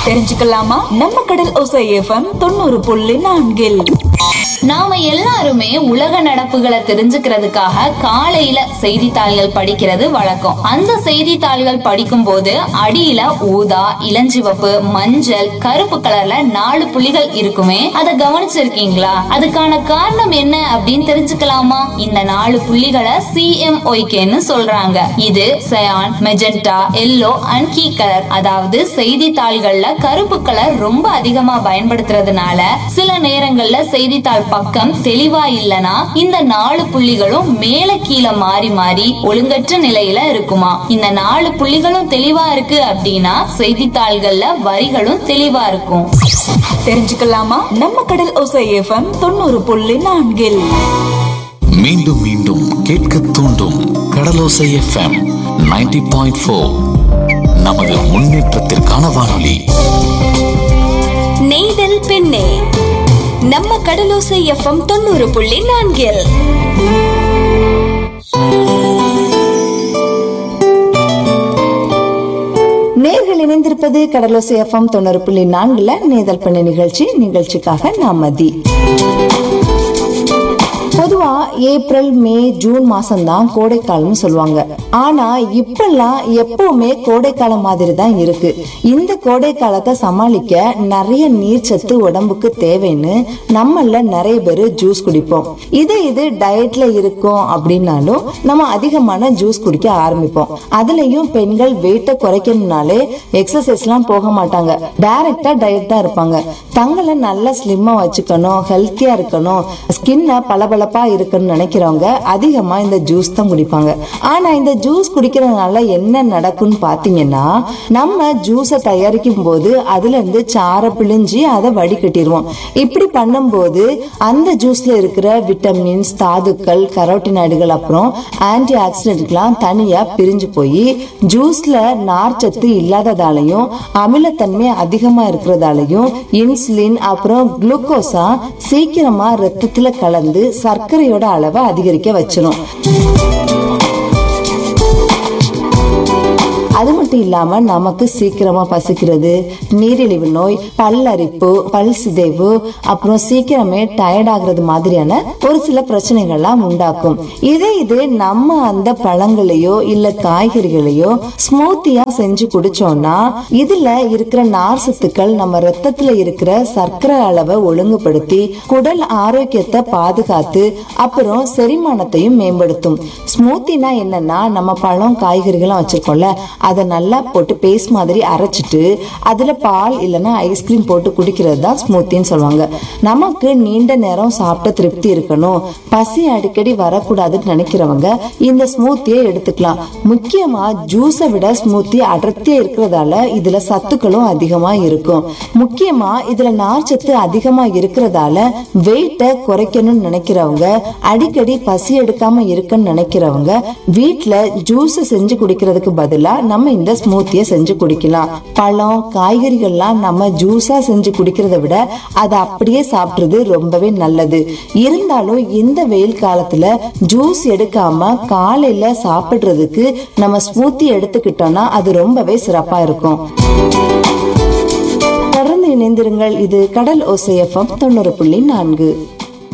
தெரிஞ்சுக்கலாமா நம்ம கடல் ஒசை எஃப்எம் தொண்ணூறு புள்ளி நான்கில் நாம எல்லாருமே உலக நடப்புகளை தெரிஞ்சுக்கிறதுக்காக காலையில செய்தித்தாள்கள் படிக்கிறது வழக்கம் அந்த செய்தித்தாள்கள் படிக்கும் போது அடியில ஊதா இளஞ்சிவப்பு மஞ்சள் கருப்பு கலர்ல நாலு புள்ளிகள் இருக்குமே அதை கவனிச்சிருக்கீங்களா அதுக்கான காரணம் என்ன அப்படின்னு தெரிஞ்சுக்கலாமா இந்த நாலு புள்ளிகளை சிஎம்ஒய்கேன்னு சொல்றாங்க இது cyan magenta yellow and key colour அதாவது செய்தித்தாள்கள்ல கருப்பு கலர் ரொம்ப அதிகமா பயன்படுத்துறதுனால சில நேரங்கள்ல செய்தித்தாள் பக்கம் தெளிவா இல்லனா இந்த நாலு புள்ளிகளும் மேல கீழே மாறி மாறி ஒழுங்கற்ற நிலையில இருக்குமா இந்த நாலு புள்ளிகளும் தெளிவா இருக்கு அப்படின்னா செய்தித்தாள்கள்ல வரிகளும் தெளிவா இருக்கும் தெரிஞ்சுக்கலாமா நம்ம கடல் ஒசை எஃப்எம் தொண்ணூறு புள்ளி நான்கில் மீண்டும் மீண்டும் கேட்க தூண்டும் கடலோசை எஃப்எம் 90.4 பாயிண்ட் ஃபோர் நமது முன்னேற்றத்திற்கான வானொலி நெய்தல் பெண்ணே நம்ம கடலோசை எஃப்எம் தொண்ணூறு புள்ளி நான்கில் நேர்கள் இணைந்திருப்பது கடலோசை எஃப்எம் தொண்ணூறு புள்ளி நான்குல நேதல் பண்ண நிகழ்ச்சி நிகழ்ச்சிக்காக நான் மதி பொதுவா ஏப்ரல் மே ஜூன் மாசம் தான் கோடைக்காலம்னு சொல்லுவாங்க ஆனா இப்பெல்லாம் எப்பவுமே கோடைக்காலம் மாதிரி தான் இருக்கு இந்த கோடை காலத்தை சமாளிக்க நிறைய நீர்ச்சத்து உடம்புக்கு தேவைன்னு நம்மள நிறைய பேர் ஜூஸ் குடிப்போம் இது இது டயட்ல இருக்கோம் அப்படின்னாலும் நம்ம அதிகமான ஜூஸ் குடிக்க ஆரம்பிப்போம் அதுலயும் பெண்கள் வெயிட்டை குறைக்கணும்னாலே எக்ஸசைஸ் எல்லாம் போக மாட்டாங்க டைரக்டா டயட் தான் இருப்பாங்க தங்களை நல்லா ஸ்லிம்மா வச்சுக்கணும் ஹெல்த்தியா இருக்கணும் ஸ்கின்ன பளபளப்பா இருக்கணும்னு நினைக்கிறவங்க அதிகமா இந்த ஜூஸ் தான் குடிப்பாங்க ஆனா இந்த ஜூஸ் குடிக்கிறதுனால என்ன நடக்கும்னு பாத்தீங்கன்னா நம்ம ஜூஸை தயாரிக்கும் போது அதுல இருந்து சாரை பிழிஞ்சு அதை வடிகட்டிடுவோம் இப்படி பண்ணும்போது அந்த ஜூஸ்ல இருக்கிற விட்டமின்ஸ் தாதுக்கள் கரோட்டினாய்டுகள் அப்புறம் ஆன்டி ஆக்சிடென்ட்லாம் தனியா பிரிஞ்சு போய் ஜூஸ்ல நார்ச்சத்து இல்லாததாலையும் அமிலத்தன்மை அதிகமா இருக்கிறதாலையும் இன்சுலின் அப்புறம் குளுக்கோஸா சீக்கிரமா ரத்தத்துல கலந்து சர்க்கரையோட அளவை அதிகரிக்க வச்சிரும் அது மட்டும் இல்லாம நமக்கு சீக்கிரமா பசிக்கிறது நீரிழிவு நோய் பல்லரிப்பு பல் சிதைவு அப்புறம் சீக்கிரமே டயர்ட் ஆகுறது மாதிரியான ஒரு சில பிரச்சனைகள்லாம் உண்டாக்கும் இதே இது நம்ம அந்த பழங்களையோ இல்ல காய்கறிகளையோ ஸ்மூத்தியா செஞ்சு குடிச்சோம்னா இதுல இருக்கிற நார் சத்துக்கள் நம்ம ரத்தத்துல இருக்கிற சர்க்கரை அளவை ஒழுங்குபடுத்தி குடல் ஆரோக்கியத்தை பாதுகாத்து அப்புறம் செரிமானத்தையும் மேம்படுத்தும் ஸ்மூத்தினா என்னன்னா நம்ம பழம் காய்கறிகளும் வச்சிருக்கோம்ல அதை நல்லா போட்டு பேஸ்ட் மாதிரி அரைச்சிட்டு அதுல பால் இல்லைன்னா ஐஸ்கிரீம் போட்டு குடிக்கிறது தான் ஸ்மூத்தின்னு சொல்லுவாங்க நமக்கு நீண்ட நேரம் சாப்பிட்ட திருப்தி இருக்கணும் பசி அடிக்கடி வரக்கூடாதுன்னு நினைக்கிறவங்க இந்த ஸ்மூத்தியை எடுத்துக்கலாம் முக்கியமா ஜூஸை விட ஸ்மூத்தி அடர்த்தியா இருக்கிறதால இதுல சத்துக்களும் அதிகமா இருக்கும் முக்கியமா இதுல நார்ச்சத்து அதிகமா இருக்கிறதால வெயிட்டை குறைக்கணும்னு நினைக்கிறவங்க அடிக்கடி பசி எடுக்காம இருக்குன்னு நினைக்கிறவங்க வீட்ல ஜூஸ் செஞ்சு குடிக்கிறதுக்கு பதிலா நம்ம இந்த ஸ்மூத்தியை செஞ்சு குடிக்கலாம் பழம் காய்கறிகள்லாம் நம்ம ஜூஸா செஞ்சு குடிக்கிறத விட அதை அப்படியே சாப்பிடுறது ரொம்பவே நல்லது இருந்தாலும் இந்த வெயில் காலத்துல ஜூஸ் எடுக்காம காலையில சாப்பிடுறதுக்கு நம்ம ஸ்மூத்தி எடுத்துக்கிட்டோம்னா அது ரொம்பவே சிறப்பா இருக்கும் தொடர்ந்து இணைந்திருங்கள் இது கடல் ஓசையஃபம் தொண்ணூறு புள்ளி நான்கு